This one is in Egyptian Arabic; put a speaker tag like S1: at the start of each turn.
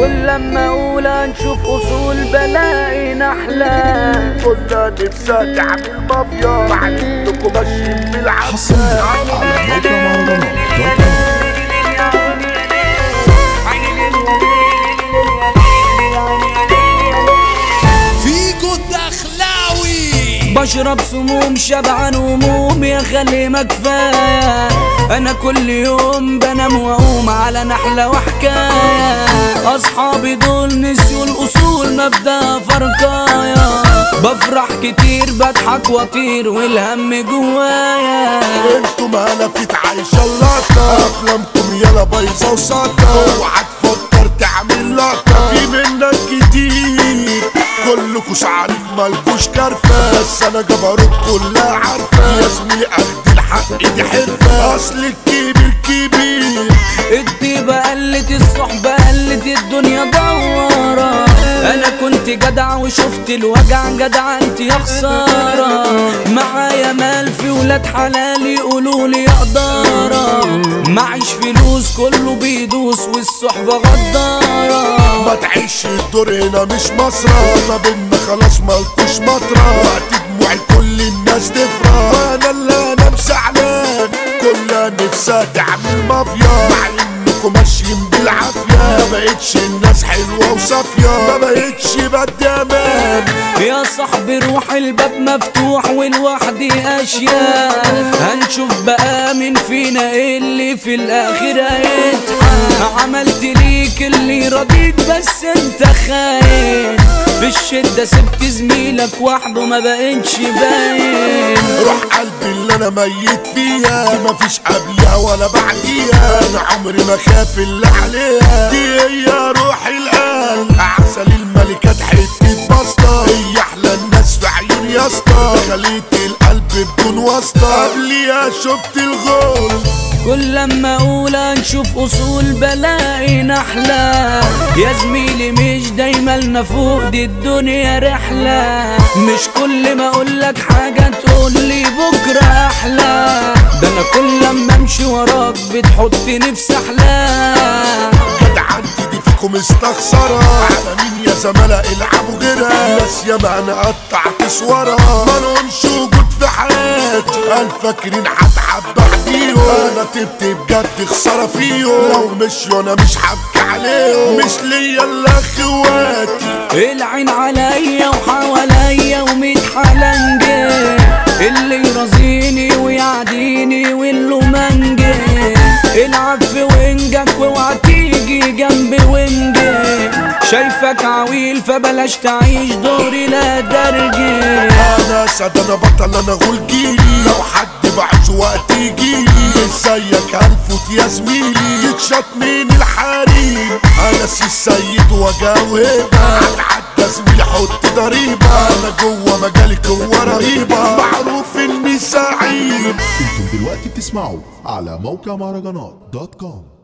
S1: كل لما اقول هنشوف اصول بلاقي نحلة
S2: كنا نفسها تعمل مافيا مع انكم ماشيين بالعافية
S3: حصريا على موقع مهرجانات دوت كوم.
S4: فيكو الدخلاوي
S1: بشرب سموم شبعان هموم يا خلي ما كفايه انا كل يوم بنام واقوم على نحله وحكايه اصحابي دول نسيوا الاصول مبدا فرقايه بفرح كتير بضحك واطير والهم جوايا
S2: انتوا مالك عايشة اللقطة افلامكم يلا بايظة وساطة اوعى تفكر تعمل لقطة في منك كتير كلكوا شعرك مالكوش كرفة بس انا جبروت كلها عارفة يا زميلي اخد الحق دي حرفة اصل الكبير كبير
S1: الطيبة قلت الصحبة قلت الدنيا دوارة أنا كنت جدع وشفت الوجع جدع أنت يا خسارة معايا مال في ولاد حلال يقولوا لي قدارة معيش فلوس كله بيدوس والصحبة غدارة
S2: ما تعيش الدور هنا مش مسرح ما بينا خلاص مالكوش مطرح وقت دموعي كل الناس تفرح وانا اللي انا مزعلان كلها نفسها تعمل مافيا مع انكم ماشيين بالعافية ما بقتش الناس حلوة وصافية ما بقتش بدي امان
S1: يا صاحبي روح الباب مفتوح والوحدي اشياء هنشوف بقى مين فينا اللي في الاخر هيتحق عملت ليك اللي رضيت بس انت خاين في الشدة سبت زميلك وحده ما بقتش باين
S2: روح قلبي اللي انا ميت فيها مفيش قبلها ولا بعديها انا عمري ما خاف اللي عليها دي هي روح القلب عسل الملكات حتة بسطة هي احلى الناس في عيون يا اسطى خليت القلب بدون واسطة قبليها شفت الغول
S1: كل لما اقول هنشوف اصول بلاقي نحلة يا زميلي مش دايما نفوق دي الدنيا رحلة مش كل ما اقولك حاجة تقولي بكرة احلى ده انا كل لما امشي وراك بتحطني في سحلة
S2: جت عندي دي فيكم استخسرة على مين يا زملاء العبوا غيرها ناس ياما انا قطعت صورها ما لهمش وجود في حياتي قال فاكرين هتعب بعديهم انا تبت بجد خسارة فيهم لو مشيوا انا مش هبكي عليهم مش ليا الا اخواتي
S1: العين عليا وحواليا وميت حلنجة اللي يرازيني ويعديني واللي منجي العب في وينجك واوعى تيجي جنبي وينجي شايفك عويل فبلاش تعيش دوري لا درجي
S2: انا سعد انا بطل انا غول جيلي لو حد بعز وقت يجيلي ازيك هنفوت يا زميلي يتشط من الحريم انا سي السيد وجاوبها هتعدى زميلي حط ضريبة انا جوه مجالي قوة رهيبة معروف اني سعيد
S3: انتم دلوقتي بتسمعوا على موقع مهرجانات دوت كوم